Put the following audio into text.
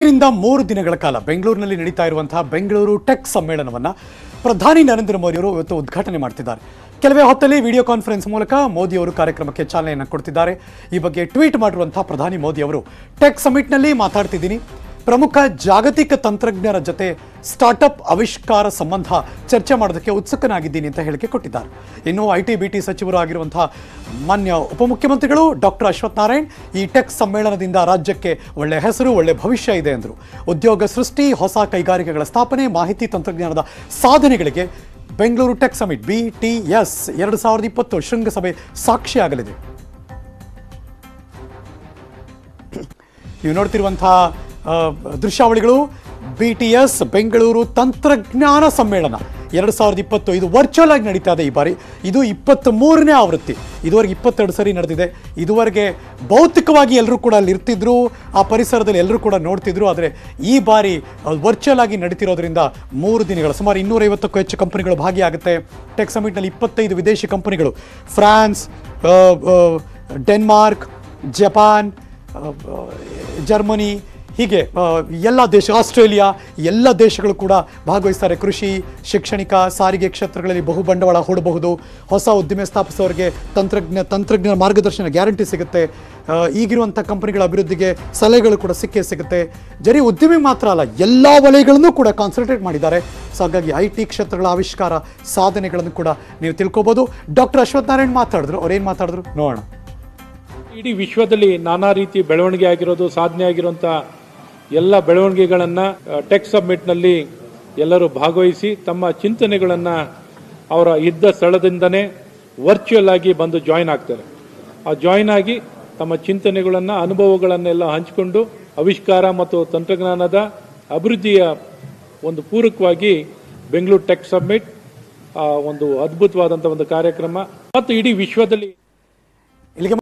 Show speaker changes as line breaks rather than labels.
ಇವತ್ತಿನಿಂದ ಮೂರು ದಿನಗಳ ಕಾಲ ಬೆಂಗಳೂರಿನಲ್ಲಿ ನಡೀತಾ ಇರುವಂತಹ ಬೆಂಗಳೂರು ಟೆಕ್ ಸಮ್ಮೇಳನವನ್ನ ಪ್ರಧಾನಿ ನರೇಂದ್ರ ಮೋದಿ ಅವರು ಇವತ್ತು ಉದ್ಘಾಟನೆ ಮಾಡ್ತಿದ್ದಾರೆ ಕೆಲವೇ ಹೊತ್ತಲ್ಲಿ ವಿಡಿಯೋ ಕಾನ್ಫರೆನ್ಸ್ ಮೂಲಕ ಮೋದಿ ಅವರು ಕಾರ್ಯಕ್ರಮಕ್ಕೆ ಚಾಲನೆಯನ್ನು ಕೊಡ್ತಿದ್ದಾರೆ ಈ ಬಗ್ಗೆ ಟ್ವೀಟ್ ಮಾಡಿರುವಂತಹ ಪ್ರಧಾನಿ ಮೋದಿ ಅವರು ಟೆಕ್ ಸಮಿಟ್ನಲ್ಲಿ ಮಾತಾಡ್ತಿದ್ದೀನಿ ಪ್ರಮುಖ ಜಾಗತಿಕ ತಂತ್ರಜ್ಞರ ಜೊತೆ ಸ್ಟಾರ್ಟಪ್ ಆವಿಷ್ಕಾರ ಸಂಬಂಧ ಚರ್ಚೆ ಮಾಡೋದಕ್ಕೆ ಉತ್ಸುಕನಾಗಿದ್ದೀನಿ ಅಂತ ಹೇಳಿಕೆ ಕೊಟ್ಟಿದ್ದಾರೆ ಇನ್ನು ಐ ಟಿ ಬಿ ಟಿ ಸಚಿವರು ಆಗಿರುವಂತಹ ಮಾನ್ಯ ಉಪಮುಖ್ಯಮಂತ್ರಿಗಳು ಡಾಕ್ಟರ್ ಅಶ್ವಥ್ ನಾರಾಯಣ್ ಈ ಟೆಕ್ ಸಮ್ಮೇಳನದಿಂದ ರಾಜ್ಯಕ್ಕೆ ಒಳ್ಳೆ ಹೆಸರು ಒಳ್ಳೆ ಭವಿಷ್ಯ ಇದೆ ಎಂದರು ಉದ್ಯೋಗ ಸೃಷ್ಟಿ ಹೊಸ ಕೈಗಾರಿಕೆಗಳ ಸ್ಥಾಪನೆ ಮಾಹಿತಿ ತಂತ್ರಜ್ಞಾನದ ಸಾಧನೆಗಳಿಗೆ Bengaluru tech summit B T S ಎರಡು ಸಾವಿರದ ಇಪ್ಪತ್ತು ಶೃಂಗಸಭೆ ಸಾಕ್ಷಿಯಾಗಲಿದೆ ನೀವು ನೋಡ್ತಿರುವಂತಹ ಆ, ದೃಶ್ಯಾವಳಿಗಳು ಬಿ ಟಿ ಎಸ್ ಬೆಂಗಳೂರು ತಂತ್ರಜ್ಞಾನ ಸಮ್ಮೇಳನ ಎರಡು ಸಾವಿರದ ಇಪ್ಪತ್ತು ಇದು ವರ್ಚುವಲ್ ಆಗಿ ನಡೀತಾ ಇದೆ ಈ ಬಾರಿ ಇದು ಇಪ್ಪತ್ತ್ ಮೂರನೇ ಆವೃತ್ತಿ ಇದುವರೆಗೆ ಇಪ್ಪತ್ತೆರಡು ಸರಿ ನಡೆದಿದೆ ಇದುವರೆಗೆ ಭೌತಿಕವಾಗಿ ಎಲ್ಲರೂ ಕೂಡ ಅಲ್ಲಿ ಇರ್ತಿದ್ರು ಆ ಪರಿಸರದಲ್ಲಿ ಎಲ್ಲರೂ ಕೂಡ ನೋಡ್ತಿದ್ರು ಆದರೆ ಈ ಬಾರಿ ವರ್ಚುವಲ್ ಆಗಿ ನಡೀತಿರೋದ್ರಿಂದ ಮೂರು ದಿನಗಳ ಸುಮಾರು ಇನ್ನೂರೈವತ್ತಕ್ಕೂ ಹೆಚ್ಚು ಕಂಪನಿಗಳು ಭಾಗಿಯಾಗುತ್ತೆ ಟೆಕ್ ಸಮಿಟ್ನಲ್ಲಿ ಇಪ್ಪತ್ತೈದು ವಿದೇಶಿ ಕಂಪನಿಗಳು ಫ್ರಾನ್ಸ್ ಆ, ಆ, ಡೆನ್ಮಾರ್ಕ್ ಜಪಾನ್ ಆ, ಆ, ಜರ್ಮನಿ ಹೀಗೆ ಆ, ಎಲ್ಲ ದೇಶ ಆಸ್ಟ್ರೇಲಿಯಾ ಎಲ್ಲ ದೇಶಗಳು ಕೂಡ ಭಾಗವಹಿಸ್ತಾರೆ ಕೃಷಿ ಶೈಕ್ಷಣಿಕ ಸಾರಿಗೆ ಕ್ಷೇತ್ರಗಳಲ್ಲಿ ಬಹು ಬಂಡವಾಳ ಹೂಡಬಹುದು ಹೊಸ ಉದ್ದಿಮೆ ಸ್ಥಾಪಿಸೋರಿಗೆ ತಂತ್ರಜ್ಞ ತಂತ್ರಜ್ಞ ಮಾರ್ಗದರ್ಶನ ಗ್ಯಾರಂಟಿ ಸಿಗುತ್ತೆ ಆ, ಈಗಿರುವಂಥ ಕಂಪನಿಗಳ ಅಭಿವೃದ್ಧಿಗೆ ಸಲಹೆಗಳು ಕೂಡ ಸಿಕ್ಕೇ ಸಿಗುತ್ತೆ ಜರಿ ಉದ್ದಿಮೆ ಮಾತ್ರ ಅಲ್ಲ ಎಲ್ಲ ವಲಯಗಳನ್ನು ಕೂಡ ಕಾನ್ಸಂಟ್ರೇಟ್ ಮಾಡಿದ್ದಾರೆ ಸೊ ಹಾಗಾಗಿ ಐ ಟಿ ಕ್ಷೇತ್ರಗಳ ಆವಿಷ್ಕಾರ ಸಾಧನೆಗಳನ್ನು ಕೂಡ ನೀವು ತಿಳ್ಕೊಬೋದು ಡಾಕ್ಟರ್ ಅಶ್ವಥ್ ನಾರಾಯಣ್ ಮಾತಾಡಿದ್ರು ಅವ್ರೇನು ಮಾತಾಡಿದ್ರು ನೋಡೋಣ
ಇಡೀ ವಿಶ್ವದಲ್ಲಿ ನಾನಾ ರೀತಿ ಬೆಳವಣಿಗೆ ಆಗಿರೋದು ಸಾಧನೆ ಆಗಿರುವಂಥ ಎಲ್ಲ ಬೆಳವಣಿಗೆಗಳನ್ನು ಟೆಕ್ ಸಬ್ಮಿಟ್ನಲ್ಲಿ ಎಲ್ಲರೂ ಭಾಗವಹಿಸಿ ತಮ್ಮ ಚಿಂತನೆಗಳನ್ನು ಅವರ ಇದ್ದ ಸ್ಥಳದಿಂದನೇ ವರ್ಚುವಲ್ ಆಗಿ ಬಂದು ಜಾಯಿನ್ ಆಗ್ತಾರೆ ಆ ಜಾಯಿನ್ ಆಗಿ ತಮ್ಮ ಚಿಂತನೆಗಳನ್ನು ಅನುಭವಗಳನ್ನೆಲ್ಲ ಹಂಚಿಕೊಂಡು ಆವಿಷ್ಕಾರ ಮತ್ತು ತಂತ್ರಜ್ಞಾನದ ಅಭಿವೃದ್ಧಿಯ ಒಂದು ಪೂರಕವಾಗಿ ಬೆಂಗಳೂರು ಟೆಕ್ ಸಬ್ಮಿಟ್ ಆ, ಒಂದು ಅದ್ಭುತವಾದಂಥ ಒಂದು ಕಾರ್ಯಕ್ರಮ ಮತ್ತು ಇಡೀ ವಿಶ್ವದಲ್ಲಿ
ಇಲ್ಲಿಗೆ